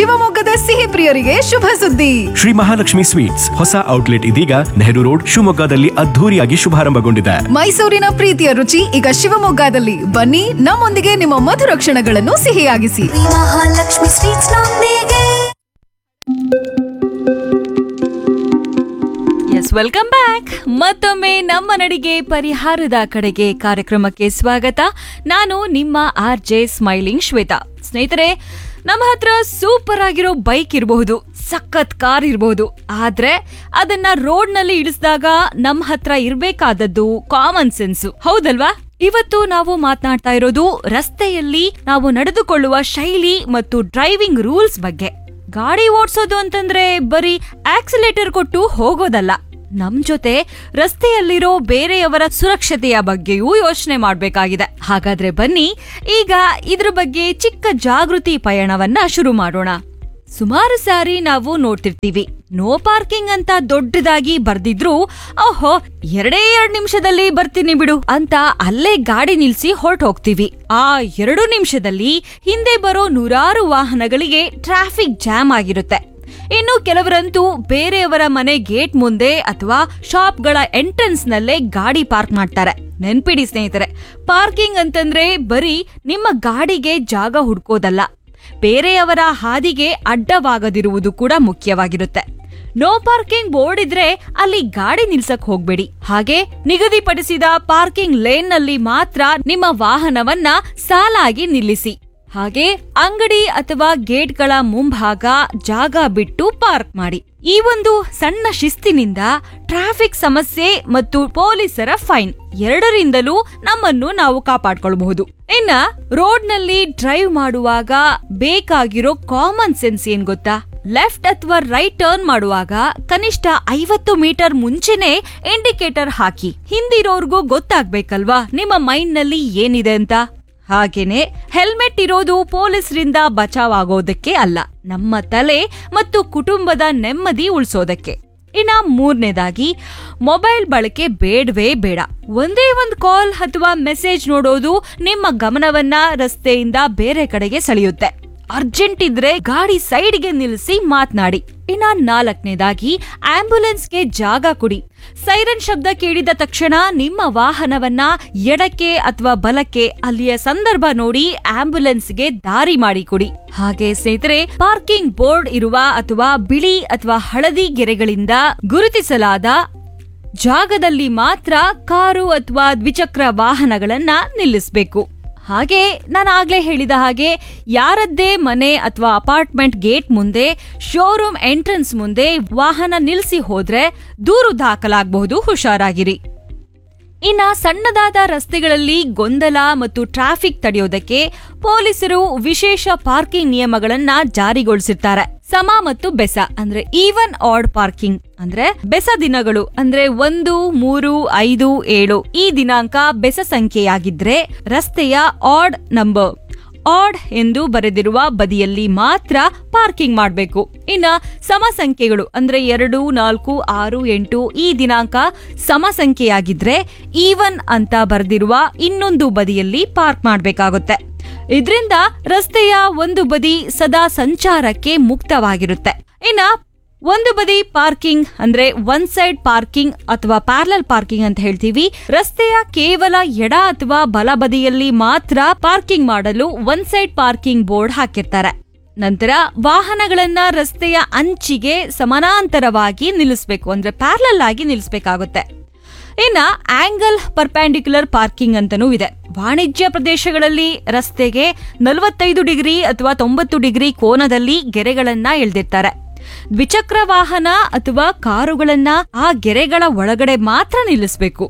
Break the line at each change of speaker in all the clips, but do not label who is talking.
ಶಿವಮೊಗ್ಗದ ಸಿಹಿ ಪ್ರಿಯರಿಗೆ ಶುಭ ಸುದ್ದಿ
ಶ್ರೀ ಮಹಾಲಕ್ಷ್ಮಿ ಸ್ವೀಟ್ಸ್ ಹೊಸ ಔಟ್ಲೆಟ್ ಇದೀಗ ನೆಹರು ರೋಡ್ ಶಿವಮೊಗ್ಗದಲ್ಲಿ ಅದ್ಧೂರಿಯಾಗಿ ಶುಭಾರಂಭಗೊಂಡಿದೆ
ಮೈಸೂರಿನ ಪ್ರೀತಿಯ ರುಚಿ ಈಗ ಶಿವಮೊಗ್ಗದಲ್ಲಿ ಬನ್ನಿ ನಮ್ಮೊಂದಿಗೆ ನಿಮ್ಮ ಮಧುರ ಕ್ಷಣಗಳನ್ನು ಸಿಹಿಯಾಗಿಸಿ
ಮಹಾಲಕ್ಷ್ಮಿ ಸ್ವೀಟ್ಸ್ ನೊಂದಿಗೆ
ಎಸ್ ವೆಲ್ಕಮ್ ಬ್ಯಾಕ್ ಮತ್ತೊಮ್ಮೆ ನಮ್ಮ ನಡಿಗೆ ಪರಿಹಾರದ ಕಡೆಗೆ ಕಾರ್ಯಕ್ರಮಕ್ಕೆ ಸ್ವಾಗತ ನಾನು ನಿಮ್ಮ ಆರ್ ಜೆ ಸ್ಮೈಲಿಂಗ್ ಶ್ವೇತಾ ಸ್ನೇಹಿತರೆ ನಮ್ಮ ಹತ್ರ ಸೂಪರ್ ಆಗಿರೋ ಬೈಕ್ ಇರಬಹುದು ಸಖತ್ ಕಾರ್ ಇರಬಹುದು ಆದ್ರೆ ಅದನ್ನ ರೋಡ್ ನಲ್ಲಿ ಇಳಿಸಿದಾಗ ನಮ್ಮ ಹತ್ರ ಇರ್ಬೇಕಾದದ್ದು ಕಾಮನ್ ಸೆನ್ಸ್ ಹೌದಲ್ವಾ ಇವತ್ತು ನಾವು ಮಾತನಾಡ್ತಾ ಇರೋದು ರಸ್ತೆಯಲ್ಲಿ ನಾವು ನಡೆದುಕೊಳ್ಳುವ ಶೈಲಿ ಮತ್ತು ಡ್ರೈವಿಂಗ್ ರೂಲ್ಸ್ ಬಗ್ಗೆ ಗಾಡಿ ಓಡಿಸೋದು ಅಂತಂದ್ರೆ ಬರೀ ಆಕ್ಸಿಲೇಟರ್ ಕೊಟ್ಟು ಹೋಗೋದಲ್ಲ ನಮ್ ಜೊತೆ ರಸ್ತೆಯಲ್ಲಿರೋ ಬೇರೆಯವರ ಸುರಕ್ಷತೆಯ ಬಗ್ಗೆಯೂ ಯೋಚನೆ ಮಾಡ್ಬೇಕಾಗಿದೆ ಹಾಗಾದ್ರೆ ಬನ್ನಿ ಈಗ ಇದ್ರ ಬಗ್ಗೆ ಚಿಕ್ಕ ಜಾಗೃತಿ ಪಯಣವನ್ನ ಶುರು ಮಾಡೋಣ ಸುಮಾರು ಸಾರಿ ನಾವು ನೋಡ್ತಿರ್ತೀವಿ ನೋ ಪಾರ್ಕಿಂಗ್ ಅಂತ ದೊಡ್ಡದಾಗಿ ಬರ್ದಿದ್ರು ಓಹೋ ಎರಡೇ ಎರಡ್ ನಿಮಿಷದಲ್ಲಿ ಬರ್ತೀನಿ ಬಿಡು ಅಂತ ಅಲ್ಲೇ ಗಾಡಿ ನಿಲ್ಸಿ ಹೊರಟು ಹೋಗ್ತೀವಿ ಆ ಎರಡು ನಿಮಿಷದಲ್ಲಿ ಹಿಂದೆ ಬರೋ ನೂರಾರು ವಾಹನಗಳಿಗೆ ಟ್ರಾಫಿಕ್ ಜಾಮ್ ಆಗಿರುತ್ತೆ ಇನ್ನು ಕೆಲವರಂತೂ ಬೇರೆಯವರ ಮನೆ ಗೇಟ್ ಮುಂದೆ ಅಥವಾ ಶಾಪ್ಗಳ ಎಂಟ್ರೆನ್ಸ್ ನಲ್ಲೇ ಗಾಡಿ ಪಾರ್ಕ್ ಮಾಡ್ತಾರೆ ನೆನ್ಪಿಡಿ ಸ್ನೇಹಿತರೆ ಪಾರ್ಕಿಂಗ್ ಅಂತಂದ್ರೆ ಬರೀ ನಿಮ್ಮ ಗಾಡಿಗೆ ಜಾಗ ಹುಡ್ಕೋದಲ್ಲ ಬೇರೆಯವರ ಹಾದಿಗೆ ಅಡ್ಡವಾಗದಿರುವುದು ಕೂಡ ಮುಖ್ಯವಾಗಿರುತ್ತೆ ನೋ ಪಾರ್ಕಿಂಗ್ ಬೋರ್ಡ್ ಇದ್ರೆ ಅಲ್ಲಿ ಗಾಡಿ ನಿಲ್ಸಕ್ ಹೋಗ್ಬೇಡಿ ಹಾಗೆ ನಿಗದಿಪಡಿಸಿದ ಪಾರ್ಕಿಂಗ್ ಲೇನ್ ನಲ್ಲಿ ಮಾತ್ರ ನಿಮ್ಮ ವಾಹನವನ್ನ ಸಾಲಾಗಿ ನಿಲ್ಲಿಸಿ ಹಾಗೆ ಅಂಗಡಿ ಅಥವಾ ಗೇಟ್ಗಳ ಮುಂಭಾಗ ಜಾಗ ಬಿಟ್ಟು ಪಾರ್ಕ್ ಮಾಡಿ ಈ ಒಂದು ಸಣ್ಣ ಶಿಸ್ತಿನಿಂದ ಟ್ರಾಫಿಕ್ ಸಮಸ್ಯೆ ಮತ್ತು ಪೊಲೀಸರ ಫೈನ್ ಎರಡರಿಂದಲೂ ನಮ್ಮನ್ನು ನಾವು ಕಾಪಾಡ್ಕೊಳ್ಬಹುದು ಇನ್ನ ರೋಡ್ ನಲ್ಲಿ ಡ್ರೈವ್ ಮಾಡುವಾಗ ಬೇಕಾಗಿರೋ ಕಾಮನ್ ಸೆನ್ಸ್ ಏನ್ ಗೊತ್ತಾ ಲೆಫ್ಟ್ ಅಥವಾ ರೈಟ್ ಟರ್ನ್ ಮಾಡುವಾಗ ಕನಿಷ್ಠ ಐವತ್ತು ಮೀಟರ್ ಮುಂಚೆನೆ ಇಂಡಿಕೇಟರ್ ಹಾಕಿ ಹಿಂದಿರೋರ್ಗೂ ಗೊತ್ತಾಗ್ಬೇಕಲ್ವಾ ನಿಮ್ಮ ಮೈಂಡ್ ನಲ್ಲಿ ಏನಿದೆ ಅಂತ ಹಾಗೇನೆ ಹೆಲ್ಮೆಟ್ ಇರೋದು ಪೊಲೀಸರಿಂದ ಬಚಾವ್ ಆಗೋದಕ್ಕೆ ಅಲ್ಲ ನಮ್ಮ ತಲೆ ಮತ್ತು ಕುಟುಂಬದ ನೆಮ್ಮದಿ ಉಳಿಸೋದಕ್ಕೆ ಇನ್ನ ಮೂರನೇದಾಗಿ ಮೊಬೈಲ್ ಬಳಕೆ ಬೇಡವೇ ಬೇಡ ಒಂದೇ ಒಂದು ಕಾಲ್ ಅಥವಾ ಮೆಸೇಜ್ ನೋಡೋದು ನಿಮ್ಮ ಗಮನವನ್ನ ರಸ್ತೆಯಿಂದ ಬೇರೆ ಕಡೆಗೆ ಸೆಳೆಯುತ್ತೆ ಅರ್ಜೆಂಟ್ ಇದ್ರೆ ಗಾಡಿ ಸೈಡ್ಗೆ ನಿಲ್ಲಿಸಿ ಮಾತನಾಡಿ ಇನ್ನ ನಾಲ್ಕನೇದಾಗಿ ಆಂಬ್ಯುಲೆನ್ಸ್ಗೆ ಜಾಗ ಕೊಡಿ ಸೈರನ್ ಶಬ್ದ ಕೇಳಿದ ತಕ್ಷಣ ನಿಮ್ಮ ವಾಹನವನ್ನ ಎಡಕ್ಕೆ ಅಥವಾ ಬಲಕ್ಕೆ ಅಲ್ಲಿಯ ಸಂದರ್ಭ ನೋಡಿ ಆಂಬ್ಯುಲೆನ್ಸ್ಗೆ ದಾರಿ ಮಾಡಿಕೊಡಿ ಹಾಗೆ ಸ್ನೇಹಿತರೆ ಪಾರ್ಕಿಂಗ್ ಬೋರ್ಡ್ ಇರುವ ಅಥವಾ ಬಿಳಿ ಅಥವಾ ಹಳದಿ ಗೆರೆಗಳಿಂದ ಗುರುತಿಸಲಾದ ಜಾಗದಲ್ಲಿ ಮಾತ್ರ ಕಾರು ಅಥವಾ ದ್ವಿಚಕ್ರ ವಾಹನಗಳನ್ನ ನಿಲ್ಲಿಸಬೇಕು ಹಾಗೆ ನಾನು ಆಗ್ಲೇ ಹೇಳಿದ ಹಾಗೆ ಯಾರದ್ದೇ ಮನೆ ಅಥವಾ ಅಪಾರ್ಟ್ಮೆಂಟ್ ಗೇಟ್ ಮುಂದೆ ಶೋರೂಮ್ ಎಂಟ್ರೆನ್ಸ್ ಮುಂದೆ ವಾಹನ ನಿಲ್ಲಿಸಿ ಹೋದ್ರೆ ದೂರು ದಾಖಲಾಗಬಹುದು ಹುಷಾರಾಗಿರಿ ಇನ್ನ ಸಣ್ಣದಾದ ರಸ್ತೆಗಳಲ್ಲಿ ಗೊಂದಲ ಮತ್ತು ಟ್ರಾಫಿಕ್ ತಡೆಯೋದಕ್ಕೆ ಪೊಲೀಸರು ವಿಶೇಷ ಪಾರ್ಕಿಂಗ್ ನಿಯಮಗಳನ್ನ ಜಾರಿಗೊಳಿಸಿರ್ತಾರೆ ಸಮ ಮತ್ತು ಬೆಸ ಅಂದ್ರೆ ಈವನ್ ಆಡ್ ಪಾರ್ಕಿಂಗ್ ಅಂದ್ರೆ ಬೆಸ ದಿನಗಳು ಅಂದ್ರೆ ಒಂದು ಮೂರು ಐದು ಏಳು ಈ ದಿನಾಂಕ ಬೆಸ ಸಂಖ್ಯೆಯಾಗಿದ್ರೆ ರಸ್ತೆಯ ಆಡ್ ನಂಬರ್ ಆಡ್ ಎಂದು ಬರೆದಿರುವ ಬದಿಯಲ್ಲಿ ಮಾತ್ರ ಪಾರ್ಕಿಂಗ್ ಮಾಡಬೇಕು ಇನ್ನ ಸಮ ಸಂಖ್ಯೆಗಳು ಅಂದ್ರೆ ಎರಡು ನಾಲ್ಕು ಆರು ಎಂಟು ಈ ದಿನಾಂಕ ಸಮ ಸಂಖ್ಯೆಯಾಗಿದ್ರೆ ಈವನ್ ಅಂತ ಬರೆದಿರುವ ಇನ್ನೊಂದು ಬದಿಯಲ್ಲಿ ಪಾರ್ಕ್ ಮಾಡಬೇಕಾಗುತ್ತೆ ಇದರಿಂದ ರಸ್ತೆಯ ಒಂದು ಬದಿ ಸದಾ ಸಂಚಾರಕ್ಕೆ ಮುಕ್ತವಾಗಿರುತ್ತೆ ಇನ್ನ ಒಂದು ಬದಿ ಪಾರ್ಕಿಂಗ್ ಅಂದ್ರೆ ಒನ್ ಸೈಡ್ ಪಾರ್ಕಿಂಗ್ ಅಥವಾ ಪ್ಯಾರಲಲ್ ಪಾರ್ಕಿಂಗ್ ಅಂತ ಹೇಳ್ತೀವಿ ರಸ್ತೆಯ ಕೇವಲ ಎಡ ಅಥವಾ ಬಲ ಬದಿಯಲ್ಲಿ ಮಾತ್ರ ಪಾರ್ಕಿಂಗ್ ಮಾಡಲು ಒನ್ ಸೈಡ್ ಪಾರ್ಕಿಂಗ್ ಬೋರ್ಡ್ ಹಾಕಿರ್ತಾರೆ ನಂತರ ವಾಹನಗಳನ್ನ ರಸ್ತೆಯ ಅಂಚಿಗೆ ಸಮಾನಾಂತರವಾಗಿ ನಿಲ್ಲಿಸಬೇಕು ಅಂದ್ರೆ ಪ್ಯಾರಲಲ್ ಆಗಿ ನಿಲ್ಲಿಸಬೇಕಾಗುತ್ತೆ ಇನ್ನ ಆಂಗಲ್ ಪರ್ಪ್ಯಾಂಡಿಕ್ಯುಲರ್ ಪಾರ್ಕಿಂಗ್ ಅಂತನೂ ಇದೆ ವಾಣಿಜ್ಯ ಪ್ರದೇಶಗಳಲ್ಲಿ ರಸ್ತೆಗೆ ನಲವತ್ತೈದು ಡಿಗ್ರಿ ಅಥವಾ ತೊಂಬತ್ತು ಡಿಗ್ರಿ ಕೋನದಲ್ಲಿ ಗೆರೆಗಳನ್ನ ಎಳೆದಿರ್ತಾರೆ ದ್ವಿಚಕ್ರ ವಾಹನ ಅಥವಾ ಕಾರುಗಳನ್ನ ಆ ಗೆರೆಗಳ ಒಳಗಡೆ ಮಾತ್ರ ನಿಲ್ಲಿಸಬೇಕು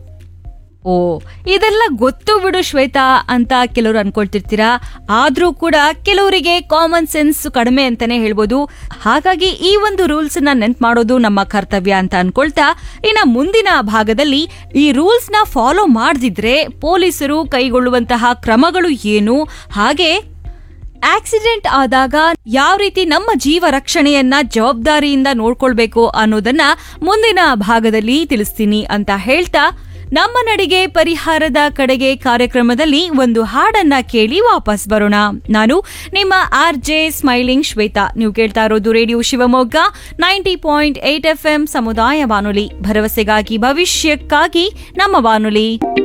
ಓ ಇದೆಲ್ಲ ಗೊತ್ತು ಬಿಡು ಶ್ವೇತಾ ಅಂತ ಕೆಲವರು ಅನ್ಕೊಳ್ತಿರ್ತೀರಾ ಆದ್ರೂ ಕೂಡ ಕೆಲವರಿಗೆ ಕಾಮನ್ ಸೆನ್ಸ್ ಕಡಿಮೆ ಅಂತಾನೆ ಹೇಳ್ಬೋದು ಹಾಗಾಗಿ ಈ ಒಂದು ರೂಲ್ಸ್ ನ ನೆನ್ಪ್ ಮಾಡೋದು ನಮ್ಮ ಕರ್ತವ್ಯ ಅಂತ ಅನ್ಕೊಳ್ತಾ ಇನ್ನ ಮುಂದಿನ ಭಾಗದಲ್ಲಿ ಈ ರೂಲ್ಸ್ ನ ಫಾಲೋ ಮಾಡದಿದ್ರೆ ಪೊಲೀಸರು ಕೈಗೊಳ್ಳುವಂತಹ ಕ್ರಮಗಳು ಏನು ಹಾಗೆ ಆಕ್ಸಿಡೆಂಟ್ ಆದಾಗ ಯಾವ ರೀತಿ ನಮ್ಮ ಜೀವ ರಕ್ಷಣೆಯನ್ನ ಜವಾಬ್ದಾರಿಯಿಂದ ನೋಡ್ಕೊಳ್ಬೇಕು ಅನ್ನೋದನ್ನ ಮುಂದಿನ ಭಾಗದಲ್ಲಿ ತಿಳಿಸ್ತೀನಿ ಅಂತ ಹೇಳ್ತಾ ನಮ್ಮ ನಡಿಗೆ ಪರಿಹಾರದ ಕಡೆಗೆ ಕಾರ್ಯಕ್ರಮದಲ್ಲಿ ಒಂದು ಹಾಡನ್ನ ಕೇಳಿ ವಾಪಸ್ ಬರೋಣ ನಾನು ನಿಮ್ಮ ಆರ್ ಜೆ ಸ್ಮೈಲಿಂಗ್ ಶ್ವೇತಾ ನೀವು ಕೇಳ್ತಾ ಇರೋದು radio Shivamogga ninety point eight F M ಸಮುದಾಯ ಬಾನುಲಿ ಭರವಸೆಗಾಗಿ ಭವಿಷ್ಯಕ್ಕಾಗಿ ನಮ್ಮ ಬಾನುಲಿ